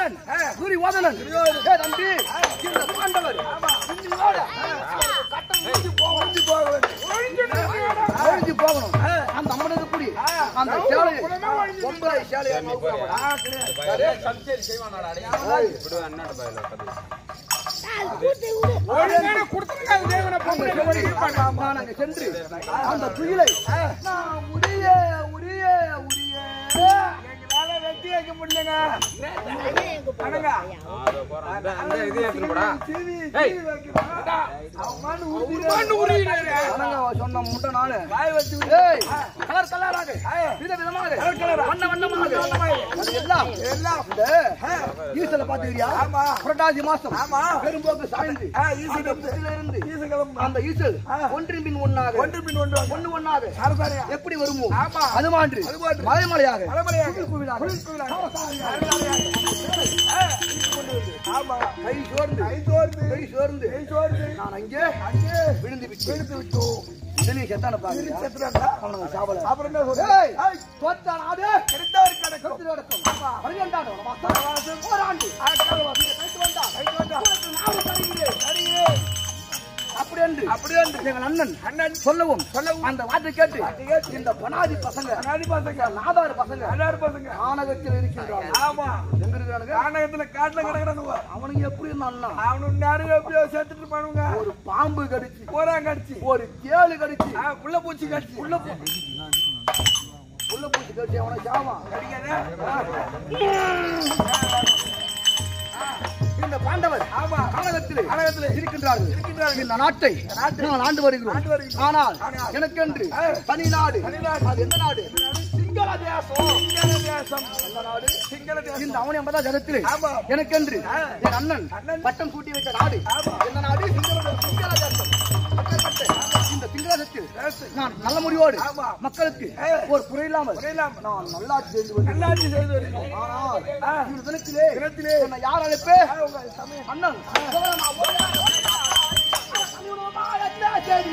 வீரன் துரியோதனன் ஏ தம்பி இந்த பாண்டவர் இந்தியோட கட்டம் முடிஞ்சு போகணும் ஒழிஞ்சு போகணும் அந்த அம்மனுக்கு புடி அந்த சேலையை ஒன்பதை சேலையை நாங்கள் சென்று அந்த துயிலை நான் உரிய உரிய உரிய அனங்க சொன்ன முட்டை நானு ஏய், கலர் கலராக வித விதமாக வண்ண வண்ணமாக அது எல்லாம் இந்த ஈசல பாத்துக்கிறியா புரட்டாசி மாசம் பெரும்போக்கு சாய்ந்து அந்த புத்தில இருந்து அந்த ஈசல் ஒன்றின் பின் ஒன்னாக ஒன்று ஒன்னாக எப்படி வருமோ அது மான்று மலைமலையாக குவில் குவிலாக கை சோர்ந்து கை சோர்ந்து நான் அங்கே விழுந்து விட்டு விழுந்து விட்டோம் இதனை செத்தான பாக்குறேன் அவனுங்க சாவல அப்புறம் என்ன சொல்ற தோத்தா நாடு கிடைத்தவர் கிடக்கும் கிடக்கும் பன்னிரெண்டாண்டு வனவாசம் போராண்டு கைத்து வந்தா கைத்து வந்தா உனக்கு நாடு தருகிறேன் தருகிறேன் அப்படி என்று அப்படி என்று எங்கள் அண்ணன் அண்ணன் சொல்லவும் சொல்லவும் அந்த வார்த்தை கேட்டு இந்த பனாதி பசங்க பனாதி பசங்க நாதாறு பசங்க நாதாறு பசங்க ஆனகத்தில் இருக்கின்றாங்க ஆமா எங்க இருக்கிறானுங்க ஆனகத்துல காட்டுல கிடக்குறானுங்க அவனுங்க எப்படி இருந்தான்னா அவனுக்கு நேரம் எப்படியோ சேர்த்துட்டு பண்ணுங்க ஒரு பாம்பு கடிச்சு போரா கடிச்சு ஒரு தேளு கடிச்சு புள்ள பூச்சி கடிச்சு புள்ள பூச்சி புள்ள பூச்சி கடிச்சு அவனை சாவான் இந்த பாண்டவர் காலகத்திலே காலகத்திலே இருக்கின்றார்கள் இருக்கின்றார்கள் இந்த நாட்டை நாங்கள் ஆண்டு வருகிறோம் ஆனால் எனக்கென்று தனி நாடு அது எந்த நாடு சிங்கள தேசம் சிங்கள தேசம் எந்த நாடு சிங்கள தேசம் இந்த அவனி ஐம்பதா ஜனத்திலே எனக்கென்று என் அண்ணன் பட்டம் சூட்டி வைத்த நாடு எந்த நாடு சிங்கள தேசம். சிங்கள தேசம் அப்பேற்பட்ட இந்த சிங்களத்தில் நான் நல்ல முடிவோடு மக்களுக்கு ஒரு குறையில்லாமல் நான் நல்லாட்சி செய்து நல்லாட்சி செய்து வருகிறேன். ஆனால் இந்த தினத்திலே தினத்திலே என்னை யார் அழைப்பு அண்ணன் நான் ஒரு நாள் சமீபமாக என்ன செய்தி?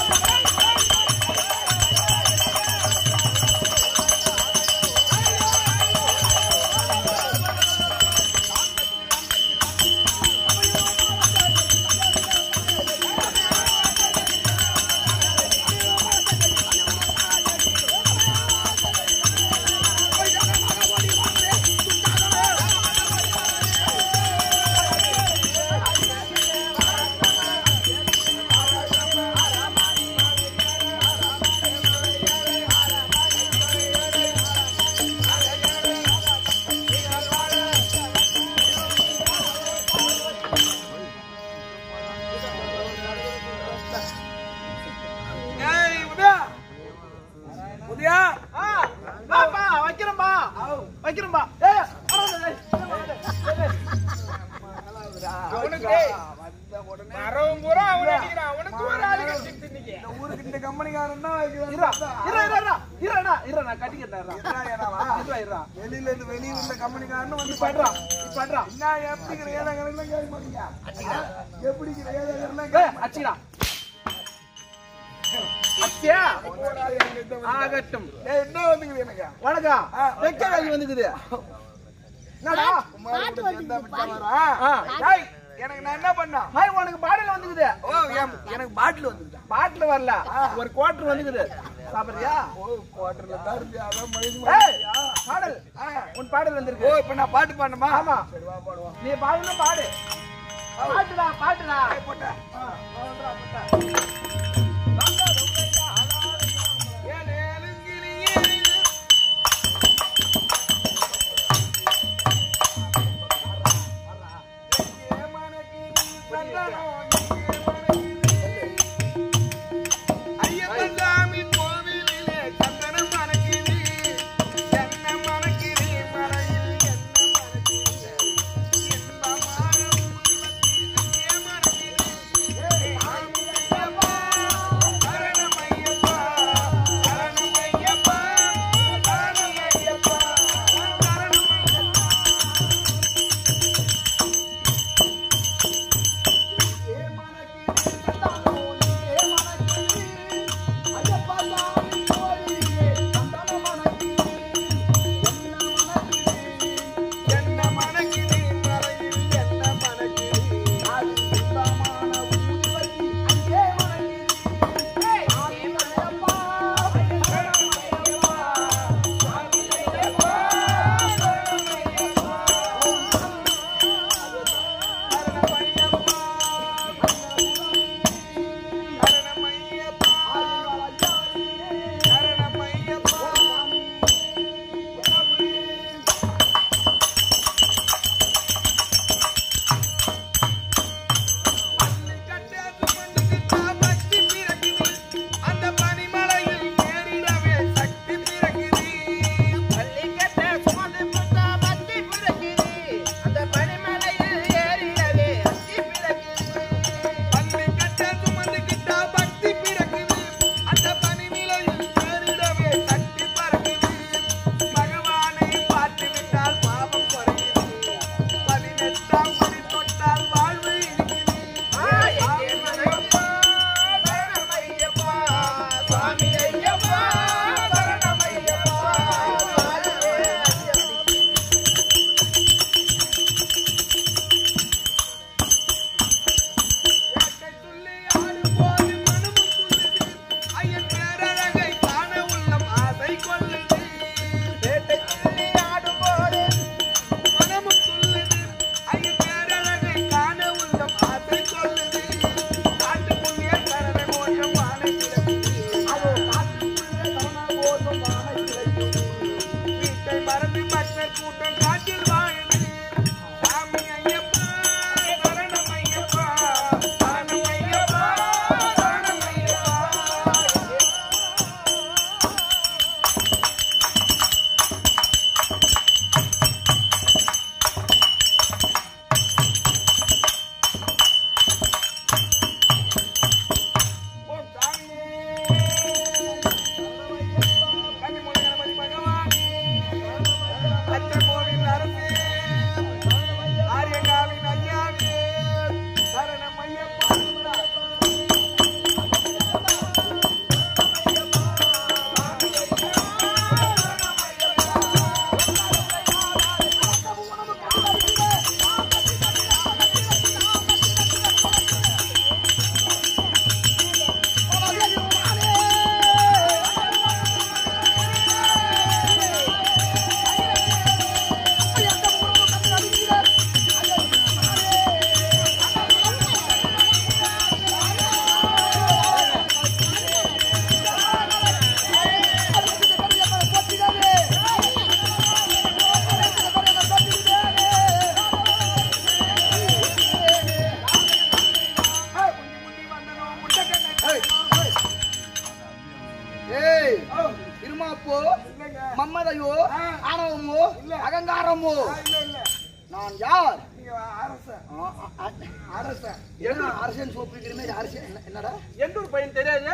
வெளியில இருந்து வெளியில இருந்த கம்பெனிக்காரன் வந்து பண்றான் பண்றான் என்ன எப்படி கிடையாது கேட்க மாட்டீங்க எப்படி கிடையாது அச்சிடா அச்சியா ஆகட்டும் என்ன வந்துக்குது எனக்கு வணக்கம் வெக்க காய் வந்துக்குது என்னடா பாட்டு வந்துக்குது, ஆ, டேய், எனக்கு நான் என்ன பண்ணா ஹாய் உனக்கு பாட்டில் வந்துக்குது ஓ எம், எனக்கு பாட்டில் வந்துக்குது பாட்டில் வரல ஒரு குவார்டர் வந்துக்குது சாப்பிடுறியா ஓ குவார்டர்ல தான் இருக்கு அதான் மகிழ்ச்சி பாடல் உன் பாடல் வந்திருக்கு ஓ இப்போ நான் பாட்டு பாடணுமா ஆமா நீ பாடுனா பாடு பாட்டுடா பாட்டுடா போட்ட ஐயப்பசாமி கோவிலிலே சந்தனம் மணக்குது என்ன மணக்குது மலையில் என்ன மணக்குது இன்பமான உருவத்தில் அங்கே மணக்குது யார் நீங்க அரசன் ஆ, ஆ, ஆ. அரசன் என்ன அரசன் சோப்பு விற்கிறமே அரசன் என்ன- என்னடா எந்த ஒரு பையன் தெரியாது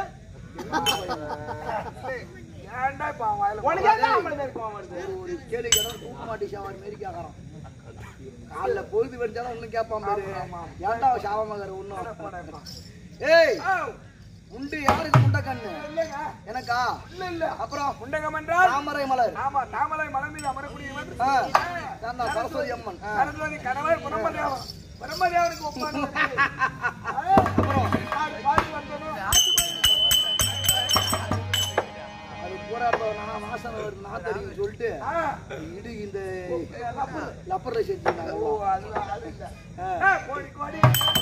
ஏன்டா இப்ப அவன் வாயில உனக்கு என்ன ஆம்பளை மாதிரி கோவம் வருது ஒரு ஒரு கேடு கேடம் தூக்க மாட்டி சாவார் மாரி கேட்கறான் காலைல பொழுது வெடிச்சாலும் இன்னும் கேட்பான் பாரு ஏன்டா சாவமகர் ஒன்னும் ஏய் உண்டு யாருக்கு முண்டை கண்ணு இல்லைங்க எனக்கா இல்ல இல்ல அப்புறம் முண்டகம் என்றால் தாமரை மலர் ஆமா தாமரை மலை மீது அமரக்கூடியவன் ஆ, நான் தான் சரஸ்வதி அம்மன் ஆ. சரஸ்வதி கணவர் பிரம்மதேவன் பிரம்மதேவனுக்கு ஒப்பான அப்புறம் பாடி வந்ததும் அது போராட்டம் நான் வாசனை வருது நான் தெரியும் சொல்லிட்டு ஆ, இடு இந்த லப்பர் ரைஸ் வச்சிருந்தாங்க ஓ அது அது இல்ல ஆ. ஆ, கோடி கோடி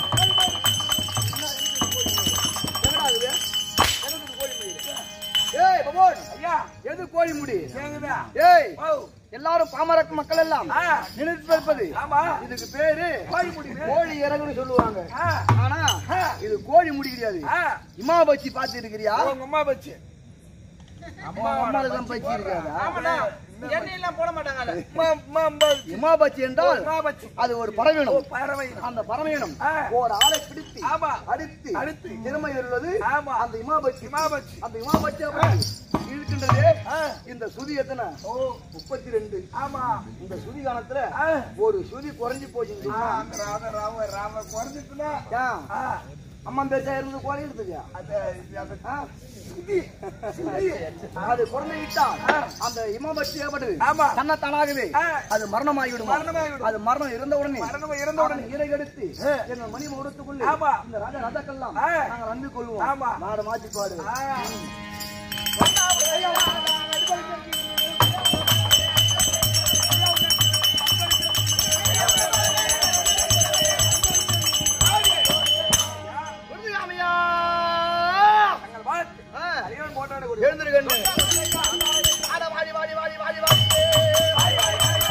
என்னடா இது? எனக்கு கோழி முடி. ஏய் பகவான் ஐயா எது கோழி முடி கேக்குதா ஏய் ஓ எல்லாரும் பாமரக்கு மக்கள் எல்லாம் ஆ நினைத்திருப்பது ஆமா இதுக்கு பேரு கோழி முடி கோழி இறகுன்னு சொல்லுவாங்க ஆ ஆனா இது கோழி முடி கிடையாது ஆ இமா பச்சி பாத்து இருக்கிறியா உங்க அம்மா வச்சு அம்மா அம்மாளுக்கு தான் பச்சி இருக்காதா ஆமாண்ணா எண்ணெய் எல்லாம் போட மாட்டாங்க அதுல. அம்மா அம்மா அம்மா வச்சு இமா பச்சி என்றால் அம்மா வச்சு அது ஒரு பறவையினம் பறவை அந்த பறவையினம் ஆ. ஒரு ஆளை பிடித்து ஆமா அடித்து அடித்து. திறமை உள்ளது ஆமா. அந்த இமாபட்சி இமாபட்சி. அந்த இமாபட்சி அப்படி இருக்கின்றது ஆ. இந்த சுதி எத்தனை ஓ முப்பத்தி ரெண்டு ஆமா இந்த சுதி காலத்துல ஆ ஒரு சுதி குறைஞ்சு போச்சுன்னு ஆ, சொன்னா, அந்த ராம ராம ராம குறைஞ்சிட்டுனா ஏன்? ஆ அம்மா பேச்சா இருந்து குறையிறதுக்கு அது இது, அது ஆ? இது, இது. அது குறைந்து விட்டால் அந்த இமாபட்சி ஏற்பட்டது ஆமா. தன்னை தானாகவே ஆ. அது மரணமாகிவிடும் மரணமாகிவிடும். அது மரணம் இருந்த உடனே மரணம் இறந்த உடனே. இறை எடுத்து எங்கள் மணி முகத்துக்குள்ளே ஆமா. இந்த ராஜா ராஜாக்கெல்லாம் ஆ. நாங்கள் நம்பி கொள்வோம் ஆமா. நாடு மாற்றி பாடு ஆ. தங்கள் வாழ்த்து. அதிகம் போட்டாடு கொடு. எழுந்திருக்கண்ணு ஆட வாடி வாடி வாடி வாடி வாடி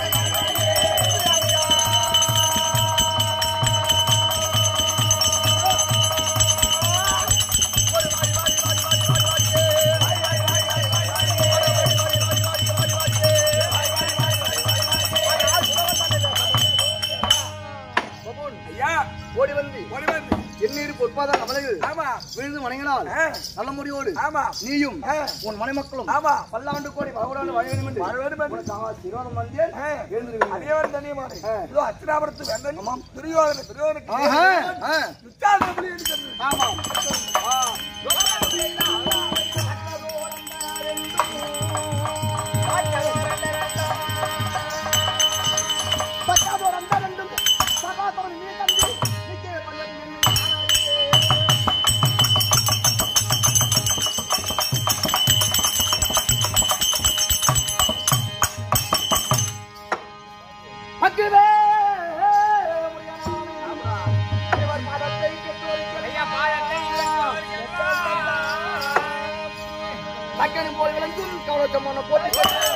பபுன், ஐயா, ஓடி வந்து ஓடி வந்து. எண்ணீர் பொற்பாதான் அவளைகள் ஆமா விழுந்து வணங்கினால் ஆ. நல்ல முடியோடு ஆமா நீயும் ஆ. உன் மனைமக்களும் ஆமா பல்லாண்டு கோடி பகவான் வாழ வேண்டும் என்று வாழ வேண்டும் என்று. உனக்கு ஆசீர்வாதம் வந்தேன் ஆ. எழுந்திருக்கணும் அடியவர் தனியமான ஆ. இதோ அச்சிராபுரத்து வேந்தன் துரியோதன துரியோதனுக்கு ஆஹா, ஆ. துச்சாதன புலி எடுக்கிறது. ஆமாம் ஆ. அக்குவே இவர் மதத்தை மக்களின் போல் விளங்கும் கவலத்தமான போட்டி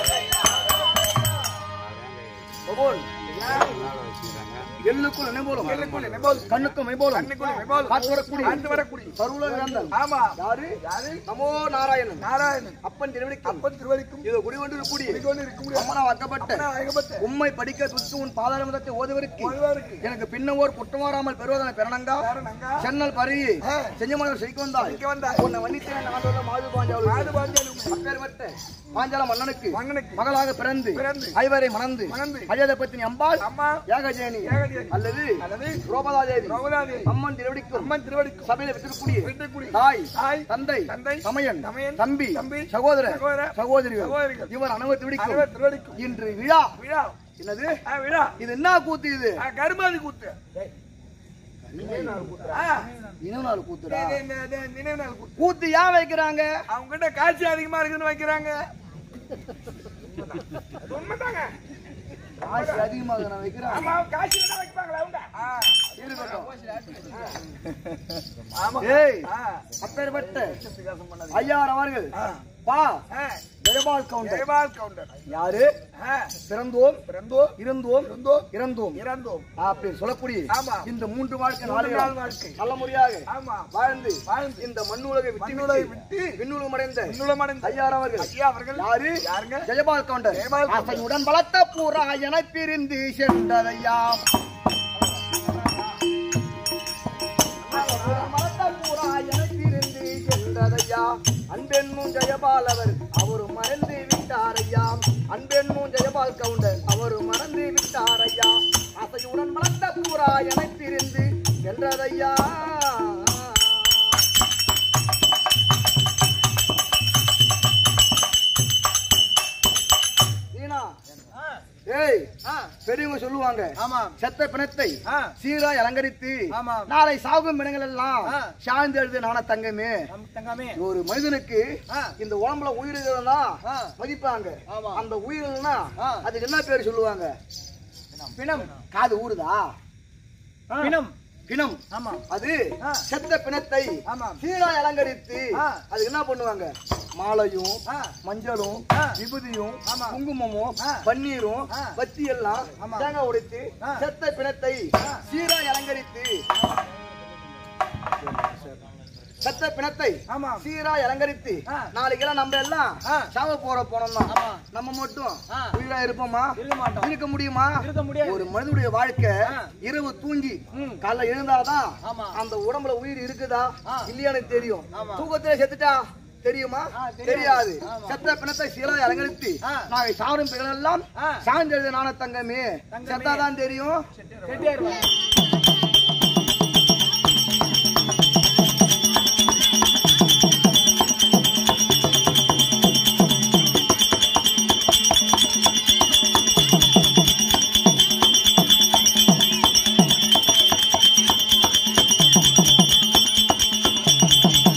பகவான், எள்ளுக்குள் நினைபோலும் எள்ளுக்குள் நினைபோலும். கண்ணுக்கும் மெய்போலும் கண்ணுக்குள் மெய்போலும். காத்து வரக்கூடிய காத்து வரக்கூடிய. சர்வலோக வேந்தன். ஆமா யாரு யாரு? நமோ நாராயணன் நாராயணன் அப்பன் திருவடிக்கும் அப்பன் திருவடிக்கும் இதோ குடிகொண்டு கூடிய குடிகொண்டு இருக்க முடியாது அம்மனா வாக்கப்பட்ட அழகப்பட்ட உம்மை படிக்க துத்து உன் பாதாளமதத்தை ஓதுவதற்கு ஒருவருக்கு எனக்கு பின்னவோர் குற்றம் வராமல் பெறுவதன பெறனங்கா காரணங்க சென்னல் பருவி ஆ. செஞ்சமலர் செய்க்கு வந்தால் செய்க்கு வந்தால். உன்னை வன்னித்தேன் நாடோட மாது பாஞ்சாலும் மாடு பாஞ்சாலும் அப்பேற்பட்ட பாஞ்சால மன்னனுக்கு மன்னனுக்கு மகளாக பிறந்து பிறந்து ஐவரை மணந்து மணந்து அஜத பத்தினி அம்பாள் அம்மா ஏகஜேனி ஏகஜேனி. அல்லது அல்லது திரௌபதா தேவி திரௌபதாதேவி. அம்மன் திருவடிக்கும் அம்மன் திருவடிக்கும் சபையில வித்திருக்கூடிய விட்டுக்கூடிய தாய் தாய், தந்தை தந்தை, தமையன் தமையன், தம்பி தம்பி, சகோதர சகோதர, சகோதரிகள் சகோதரிகள். இவர் அனுபவ திருவடிக்கும் அனைவர் திருவடிக்கும் இன்று விழா விழா என்னது ஆ, விழா இது என்ன கூத்து இது ஆ, கருமாதி கூத்து ஆ, இனவு நாள் கூத்துடா இது இந்த- இந்த நினைவு நாள் கூத்து கூத்து ஏன் வைக்கிறாங்க அவங்க கிட்ட காட்சி அதிகமா இருக்குன்னு வைக்கிறாங்க அது உண்மைதாங்க காசு அதிகமாக நான் வைக்கிறேன் ஆமா காட்சி என்ன வைப்பாங்களா அவங்க ஆ, இருக்கட்டும் ஆமா ஏய் ஆ. அப்பேற்பட்ட வித்தியாசம் பண்ணாதீங்க. ஐயார் அவர்கள் ஆ. பா ஆ. ஜெயபால் கவுண்டர் ஜெயபால் கவுண்டர் யாரு ஆ. பிறந்தோம் பிறந்தோம் இருந்தோம் இருந்தோம் இறந்தோம் இறந்தோம் அப்படி சொல்லக்கூடிய ஆமா. இந்த மூன்று வாழ்க்கை மூன்று நாளுகள் நாள் வாழ்க்கை. நல்ல முறையாக ஆமா வாழ்ந்து வாழ்ந்து இந்த மண்ணுலகை விட்டு மண்ணுலகை விட்டு விட்டு விண்ணுலகம் அடைந்த இன்னுளமடைந்த ஐயார் அவர்கள் ஐயா அவர்கள் யாரு யாருங்க ஜெயபால் கவுண்டர் ஜெயபால் கவுண்டர். அசையுடன் வளர்த்த பூரா என பிரிந்து சென்றதையா அசையுடன் வளர்த்த பூரா என பிரிந்து சென்றதையா அன்பென்னும் ஜெயபால் அவர் அவரு மறந்து விட்டாரையா அன்பென்னும் ஜெயபால் கவுண்டர் அவரு மறந்து விட்டாரையா அசையுடன் வளர்த்த பூரா என பிரிந்து சென்றதையா நீனா ஏய் பெரியவங்க சொல்லுவாங்க ஆமா செத்த பிணத்தை ஆ. சீராய் அலங்கரித்து ஆமா. நாளை சாகும் பிணங்கள் எல்லாம் ஆ. சாய்ந்து எழுது நான தங்கமே நம் தங்கமே ஒரு மனிதனுக்கு ஆ. இந்த உடம்புல உயிர் இருக்கிறதா ஆ. மதிப்பாங்க ஆமா. அந்த உயிரினா ஆ. அதுக்கு என்ன பேர் சொல்லுவாங்க பிணம் காது ஊறுதா பிணம் பிணம் ஆமா அது ஆ. செத்த பிணத்தை ஆமா. சீராய் அலங்கரித்து ஆ. அதுக்கு என்ன பண்ணுவாங்க மாலையும் ஆ. மஞ்சளும் ஆ. விபூதியும் ஆமா. குங்குமமும் ஆ. பன்னீரும் ஆ. பத்தி எல்லாம் ஆமா. தேங்காய் உடைத்து ஆ. செத்த பிணத்தை ஆ. சீராய் அலங்கரித்து செத்த பிணத்தை ஆமா சீராய் அலங்கரித்து ஆ. நாளைக்கெல்லாம் நம்ம எல்லாம் ஆ. சாவ போற போனோம்னா ஆமா. நம்ம மட்டும் ஆ. உயிரா இருப்போமா இருக்க மாட்டோம் இருக்க முடியுமா இருக்க முடியாது. ஒரு மனிதனுடைய வாழ்க்கை ஆ. இரவு தூங்கி ம். காலைல எழுந்தாதான் ஆமா. அந்த உடம்புல உயிர் இருக்குதா ஆ. இல்லையான்னு தெரியும் ஆமா. தூக்கத்துல செத்துட்டா தெரியுமா ஆ, தெரியாது. தெரியாது ஆமா. செத்த பிணத்தை சீராய் அலங்கரித்து ஆ. நாளை சாவரும் பிறகு எல்லாம் ஆ. சாய்ந்தெழுத நான தங்கமே தங்கமே. செத்தாதான் தெரியும் செட்டியார்